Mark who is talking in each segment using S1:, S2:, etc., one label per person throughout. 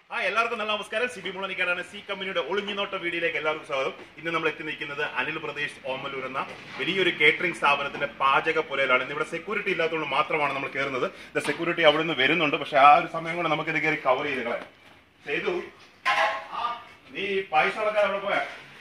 S1: ആ എല്ലാവർക്കും നല്ല നമസ്കാരം സിബി മുളനിക്കാരാണ് സി കമ്പനിയുടെ ഒളിഞ്ഞുനോട്ട വീഡിയോയിലേക്ക് എല്ലാവർക്കും സ്വാഗതം ഇന്ന് നമ്മൾ എത്തി നിൽക്കുന്നത് അനിൽ പ്രദേശ് ഓമലൂർ എന്ന വലിയൊരു കേറ്ററിംഗ് സ്ഥാപനത്തിന്റെ പാചക പുരയിലാണ് ഇന്ന് ഇവിടെ സെക്യൂരിറ്റി ഇല്ലാത്തതുകൊണ്ട് മാത്രമാണ് നമ്മൾ കയറുന്നത് ദ സെക്യൂരിറ്റി അവിടെ നിന്ന് വരുന്നുണ്ട് പക്ഷെ ആ ഒരു സമയം കൊണ്ട് നമുക്ക് ഇത് കയറി കവർ ചെയ്ത് കളയാം ചെയ്തു നീ പായസം അളക്കാൻ അവിടെ പോയാ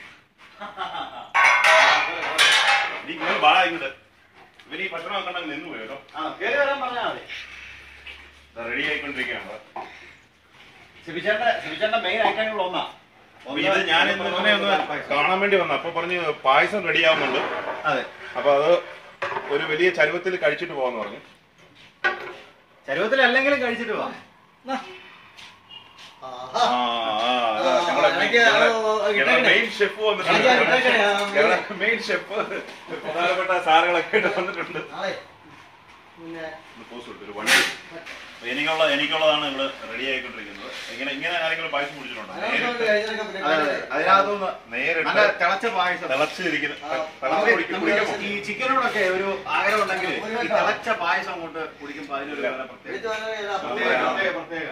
S1: നീ ഇങ്ങനെ ബാള ഇങ്ങോട്ട് ഇവന് ഈ ഭക്ഷണം വെക്കണ്ടെങ്കിൽ നിന്ന് പോയി കേട്ടോ
S2: ആ, കേറി വരാൻ പറഞ്ഞാ മതി.
S1: റെഡി ആയിക്കൊണ്ടിരിക്കുകയാണ്
S2: സിബിച്ചേട്ടന്റെ സിബിച്ചേട്ടന്റെ മെയിൻ ഐറ്റങ്ങളിൽ ഒന്നാ
S1: അപ്പൊ ഇത് ഞാൻ ഇന്ന് ഇവനെ ഒന്ന് കാണാൻ വേണ്ടി വന്നു അപ്പൊ പറഞ്ഞ് പായസം റെഡി ആവുന്നുണ്ട്
S2: അതെ
S1: അപ്പൊ അത് ഒരു വലിയ ചരുവത്തിൽ കഴിച്ചിട്ട് പോവാന്ന് പറഞ്ഞു
S2: ചരുവത്തിൽ അല്ലെങ്കിലും കഴിച്ചിട്ട് പോവാം
S1: ആ, ആ, അതാ ഞങ്ങളുടെ main- ഞങ്ങളുടെ- ഞങ്ങളുടെ മെയിൻ ഷെഫ് വന്നിട്ടുണ്ട് ഞങ്ങളുടെ മെയിൻ ഷെഫ് പ്രധാനപ്പെട്ട സാറുകളൊക്കെ ആയിട്ട് വന്നിട്ടുണ്ട് ഒന്ന് pause കൊടുത്തു, ഒരു വണ്ടി അപ്പൊ എനിക്കുള്ള എനിക്കുള്ളതാണ് ഇവിടെ റെഡി ആയിക്കൊണ്ടിരിക്കുന്നത് ഇങ്ങനെ ഇങ്ങനെ ആരെങ്കിലും പായസം കുടിച്ചിട്ടുണ്ടോ നേരിട്ട്
S2: അതിനകത്തുനിന്ന്
S1: നേരിട്ട്
S2: നല്ല തിളച്ച പായസം
S1: തിളച്ചിരിക്കുന്ന തിളച്ച്
S2: നമുക്ക്
S1: കുടിക്കും
S2: നമുക്ക്
S1: കുടിക്കാൻ
S2: ഈ ചിക്കനോടൊക്കെ ഒരു ആഗ്രഹം ഉണ്ടെങ്കിൽ ഈ തിളച്ച പായസം അങ്ങോട്ട് കുടിക്കുമ്പോൾ അതിനൊരു വേറെ പ്രത്യേക പ്രത്യേക പ്രത്യേക പ്രത്യേക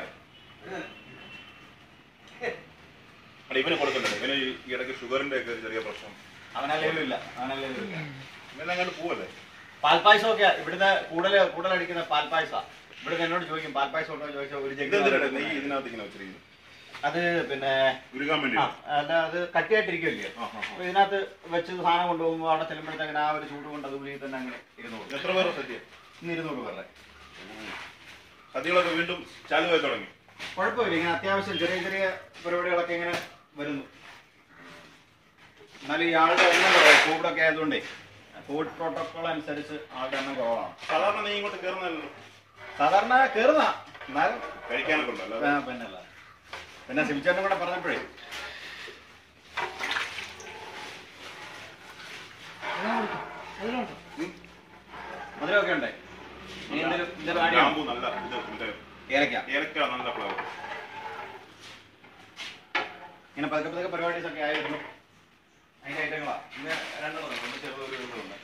S1: അല്ല, ഇവന് കൊടുക്കണ്ടല്ലോ ഇവന് ഈ ഇടയ്ക്ക് ഷുഗറിന്റെ ഒക്കെ ഒരു ചെറിയ പ്രശ്നം
S2: അവനല്ലെങ്കിലും ഇല്ല അവനല്ലെങ്കിലും ഇല്ല
S1: ഇവനെല്ലാം കണ്ട് പോവല്ലേ
S2: പാൽപ്പായസം ഒക്കെ ഇവിടുന്ന് കൂടുതൽ കൂടുതലടിക്കുന്ന പാൽപ്പായസ ഇവിടുന്ന് എന്നോട് ചോദിക്കും പാൽപ്പായസം ഉണ്ടോ എന്ന് ചോദിച്ചാൽ ഒരു
S1: ഇതെന്തിനാ
S2: ജഗ്
S1: നെയ്യ് ഇതിനകത്ത് ഇങ്ങനെ വെച്ചിരിക്കുന്നത്
S2: അത് പിന്നെ
S1: ഉരുകാൻ വേണ്ടി
S2: ആ, അല്ല അത് കട്ടിയായിട്ടിരിക്കുമല്ലേ
S1: ആ, ആ, ആ.
S2: അപ്പൊ ഇതിനകത്ത് വെച്ച് സാധനം കൊണ്ടുപോകുമ്പോൾ അവിടെ ചെല്ലുമ്പോഴത്തേക്ക് ആ ഒരു ചൂട് കൊണ്ട് അത് ഉള്ളിൽ തന്നെ അങ്ങനെ ഇരുന്നോളൂ
S1: എത്ര പേരുടെ സദ്യ
S2: ഇന്ന് ഇരുന്നൂറ് പേരുടെ
S1: സദ്യകളൊക്കെ വീണ്ടും ചാലുവായി തുടങ്ങി
S2: കുഴപ്പമില്ല ഇങ്ങനെ അത്യാവശ്യം ചെറിയ ചെറിയ പരിപാടികളൊക്കെ ഇങ്ങനെ വരുന്നു എന്നാലും ഈ ആളുടെ എണ്ണം കുറവാണ് കോവിഡൊക്കെ ആയതുകൊണ്ടേ കോവിഡ് പ്രോട്ടോകോൾ അനുസരിച്ച് ആളുടെ എണ്ണം കുറവാണ്
S1: സാധാരണ നീ ഇങ്ങോട്ട് കയറുന്നല്ലോ
S2: സാധാരണ കയറുന്ന എന്നാലും
S1: കഴിക്കാനൊക്കെ ഉണ്ടല്ലോ
S2: ആ, പിന്നല്ല പിന്നെ സിമിച്ചേട്ടനും കൂടെ പറഞ്ഞപ്പോഴേ മധുരമൊക്കെ ഉണ്ടേ ഇനി എന്തെങ്കിലും എന്തെങ്കിലും ആഡ് ചെയ്യണോ?
S1: ഗ്രാമ്പൂ നല്ല ഇത് മറ്റേ
S2: ഏലക്ക
S1: ഏലക്ക നല്ല ഫ്ലവർ
S2: ഇങ്ങനെ പതുക്കെ പതുക്കെ പരിപാടീസ് ഒക്കെ ആയി വരുന്നു അതിന്റെ ഐറ്റങ്ങളാ ഇന്ന് രണ്ടെണ്ണം ഉണ്ട് ചെറുത് ഒരു ഇതുണ്ട്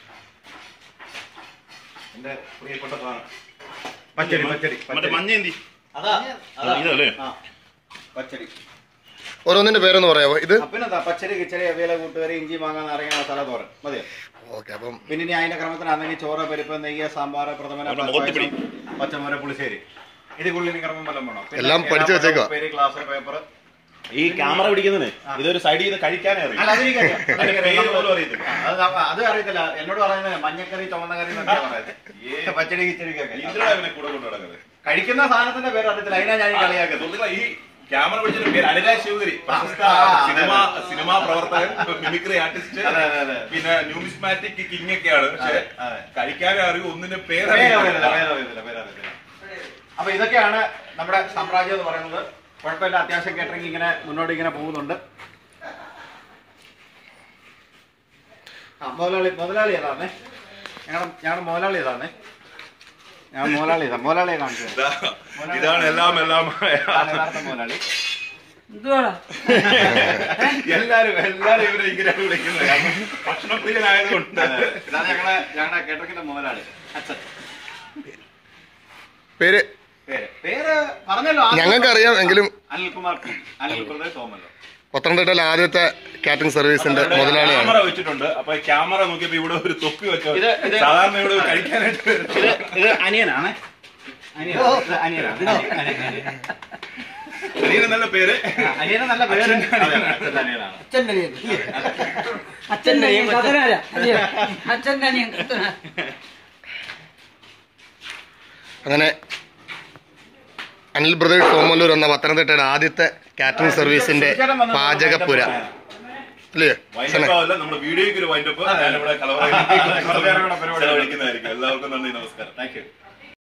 S1: എന്റെ പ്രിയപ്പെട്ട സാധനം
S2: പച്ചടി പച്ചടി
S1: മറ്റേ മഞ്ഞ എന്തി
S2: അതാ അതാ
S1: ഇതല്ലേ?
S2: ആ പച്ചടി
S3: ഓരോന്നിന്റെ പേരൊന്ന് പറയാമോ ഇത്
S2: ആ, പിന്നെന്താ പച്ചടി കിച്ചടി അവിയല കൂട്ടുകറി ഇഞ്ചി മാങ്ങ നാരങ്ങ മസാല തോരൻ മതിയോ
S3: ഓക്കെ അപ്പം
S2: പിന്നെ ഇനി അതിന്റെ ക്രമത്തിലാണെങ്കിൽ ചോറ് പരിപ്പ് നെയ്യ് സാമ്പാർ പ്രഥമന
S1: അവിടെ മുഖത്ത്
S2: പായസം, പച്ചമോര പുളിശ്ശേരി ഇത് കൂടുതൽ ഇനി ക്രമം വല്ലതും വേണം പിന്നെ
S3: എല്ലാം പഠിച്ച്
S2: ഏലാപ്പഴം,
S3: വെച്ചേക്കുവാ.
S2: ഉപ്പേരി ഗ്ലാസ് പേപ്പർ
S1: ഈ ക്യാമറ പിടിക്കുന്നതിന് ഇതൊരു സൈഡിൽ നിന്ന് കഴിക്കാനേ അറിയാം
S2: അല്ല അതെനിക്കറിയാം
S1: അതിന്റെ പേര് പോലും അറിയത്തില്ല
S2: അത് നമ്മ- അത് അറിയത്തില്ല എന്നോട് പറയുന്നത് മഞ്ഞക്കറി ചുവന്ന കറി എന്നൊക്കെയാ പറയുന്നത് പച്ചടി കിച്ചടിക്കൊക്കെ
S1: ഇന്ദിര അവനെ കൂടെ കൊണ്ടു നടക്കുന്നത്
S2: കഴിക്കുന്ന സാധനത്തിന്റെ പേര് അറിയത്തില്ല അതിനാ ഞാൻ ഈ കളിയാക്കുന്നത്
S1: സുഹൃത്തുക്കളെ, ഈ ക്യാമറ പിടിച്ചിട്ട് പേര് അനുരാഗ് ശിവഗിരി പ്രശസ്ത
S2: ആ, അതെ,
S1: സിനിമ
S2: അതെ.
S1: സിനിമാ പ്രവർത്തകൻ മിമിക്രി ആർട്ടിസ്റ്റ്
S2: അതെ, അതെ, അതെ.
S1: പിന്നെ ന്യൂമിസ്മാറ്റിക് കിങ് ഒക്കെയാണ് പക്ഷെ
S2: അതെ, അതെ.
S1: കഴിക്കാനേ അറിയൂ ഒന്നിന്റെ
S2: പേര് അറിയത്തില്ല,
S1: പേരറിയില്ല
S2: പേര് അറിയത്തില്ല, പേര് അറിയത്തില്ല. അപ്പൊ ഇതൊക്കെയാണ് നമ്മുടെ സാമ്രാജ്യം എന്ന് പറയുന്നത് കുഴപ്പമില്ല അത്യാവശ്യം കേട്ടറിങ് ഇങ്ങനെ മുന്നോട്ട് ഇങ്ങനെ പോകുന്നുണ്ട് ആ മുതലാളി മുതലാളി ഏതാണേ ഞങ്ങളുടെ ഞങ്ങളുടെ മുതലാളി ഏതാണേ ഞാൻ മുതലാളി ഏതാ മുതലാളിയെ കാണിച്ചു
S1: ഇതാ, ഇതാണ് എല്ലാം എല്ലാം
S2: ഇതാണ് യഥാർത്ഥ മുതലാളി
S4: എന്തുവാടാ
S1: എല്ലാരും എല്ലാരും ഇവരെ ഇങ്ങനെയാണ് വിളിക്കുന്നത് കാരണം ഭക്ഷണപ്രിയനായതുകൊണ്ട്
S2: അതെ. ഇതാണ് ഞങ്ങളുടെ ഞങ്ങളുടെ കേട്ടറിങ്ങിന്റെ മുതലാളി അച്ഛൻ
S3: പേര്
S2: പേര് പേര് പറഞ്ഞല്ലോ ആദ്യം
S3: ഞങ്ങൾക്കറിയാം എങ്കിലും
S2: അനിൽകുമാർ പി അനിൽ പ്രദേശ് സോമല്ലോ
S3: പത്തനംതിട്ടയിലെ ആദ്യത്തെ കാറ്ററിംഗ് സർവീസിന്റെ മുതലാളിയാണ്
S1: ക്യാമറ വെച്ചിട്ടുണ്ട് അപ്പൊ ക്യാമറ നോക്കിയപ്പോ ഇവിടെ ഒരു തൊപ്പി വെച്ചോ
S2: ഇത് ഇത്
S1: സാധാരണ ഇവിടെ കഴിക്കാനായിട്ട് വരുന്നത്.
S2: ഇത് ഇത് അനിയനാണ് അനിയനാണ് ഇത് അനിയനാണ് അനിയൻ, അനിയൻ.
S1: അനിയന് നല്ല പേര്
S2: അനിയന് നല്ല പേര് അതെ, അച്ഛൻ്റെ അനിയനാണ്
S4: അച്ഛൻ്റെ അനിയൻ അച്ഛൻ്റെ അനിയൻ കത്തനാര അല്ലയോ അച്ഛൻ്റെ അനിയൻ കത്തനാര
S3: അങ്ങനെ അനിൽ ബ്രദേഴ്സ് സോമല്ലൂർ എന്ന പത്തനംതിട്ടയുടെ ആദ്യത്തെ കാറ്ററിംഗ് സർവീസിന്റെ പാചകപ്പുര അല്ലേ
S1: വൈൻഡപ്പ് ആവല്ല നമ്മുടെ വീഡിയോയ്ക്ക് ഒരു വൈൻഡപ്പ് ഞാനിവിടെ
S2: കുറച്ച് നേരം കൂടെ പരിപാടി.
S1: ചെലവഴിക്കുന്നതായിരിക്കും എല്ലാവർക്കും നന്ദി നമസ്കാരം
S2: താങ്ക് യു